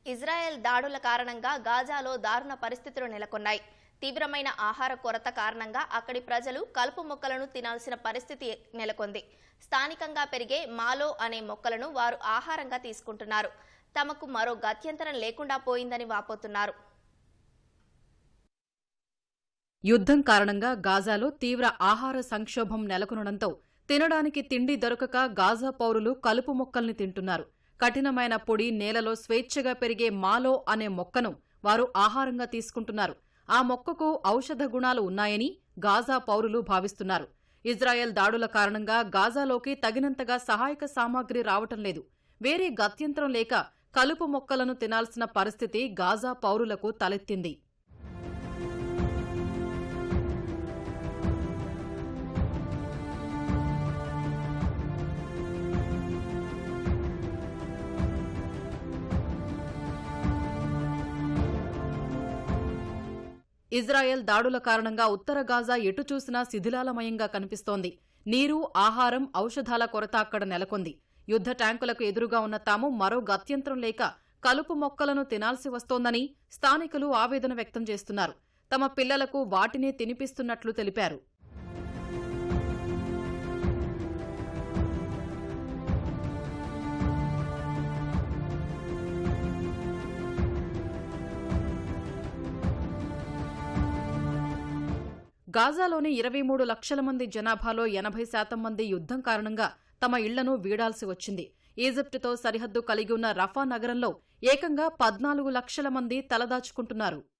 Israel దాడుల కారణంగా గాజాలో దారుణ పరిస్థితులు నెలకొన్నాయి తీవ్రమైన ఆహార కొరత కారణంగా అక్కడి ప్రజలు కలుపు మొక్కలను తినాల్సిన పరిస్థితి నెలకొంది స్థానికంగా పెరిగే మాలో అనే మొక్కలను వారు ఆహారంగా తీసుకుంటున్నారు తమకు మరో గత్యంతరం లేకుండా పోయిందని వాపోతున్నారు యుద్ధం కారణంగా గాజాలో తీవ్ర ఆహార సంక్షోభం నెలకొనడంతో తినడానికి తిండి దొరకక గాజా పౌరులు కలుపు మొక్కల్ని తింటున్నారు కఠినమైన పొడి నేలలో స్వేచ్ఛగా పెరిగే మాలో అనే మొక్కను వారు ఆహారంగా తీసుకుంటున్నారు ఆ మొక్కకు ఔషధ గుణాలు ఉన్నాయని గాజా పౌరులు భావిస్తున్నారు ఇజ్రాయెల్ దాడుల కారణంగా గాజాలోకి తగినంతగా సహాయక సామాగ్రి రావటం లేదు వేరే గత్యంతరం లేక కలుపు మొక్కలను తినాల్సిన పరిస్థితి గాజా పౌరులకు తలెత్తింది ఇజ్రాయెల్ దాడుల కారణంగా ఉత్తర గాజా ఎటు చూసినా శిథిలాలమయంగా కనిపిస్తోంది నీరు ఆహారం ఔషధాల కొరత అక్కడ నెలకొంది యుద్ధ ట్యాంకులకు ఎదురుగా ఉన్న తాము మరో గత్యంతరం లేక కలుపు మొక్కలను తినాల్సి వస్తోందని స్థానికులు ఆవేదన వ్యక్తం చేస్తున్నారు తమ పిల్లలకు వాటినే తినిపిస్తున్నట్లు తెలిపారు గాజాలోని ఇరవై మూడు లక్షల మంది జనాభాలో ఎనభై శాతం మంది యుద్ధం కారణంగా తమ ఇళ్లను వీడాల్సి వచ్చింది ఈజిప్టుతో సరిహద్దు కలిగి ఉన్న రఫా నగరంలో ఏకంగా పద్నాలుగు లక్షల మంది తలదాచుకుంటున్నారు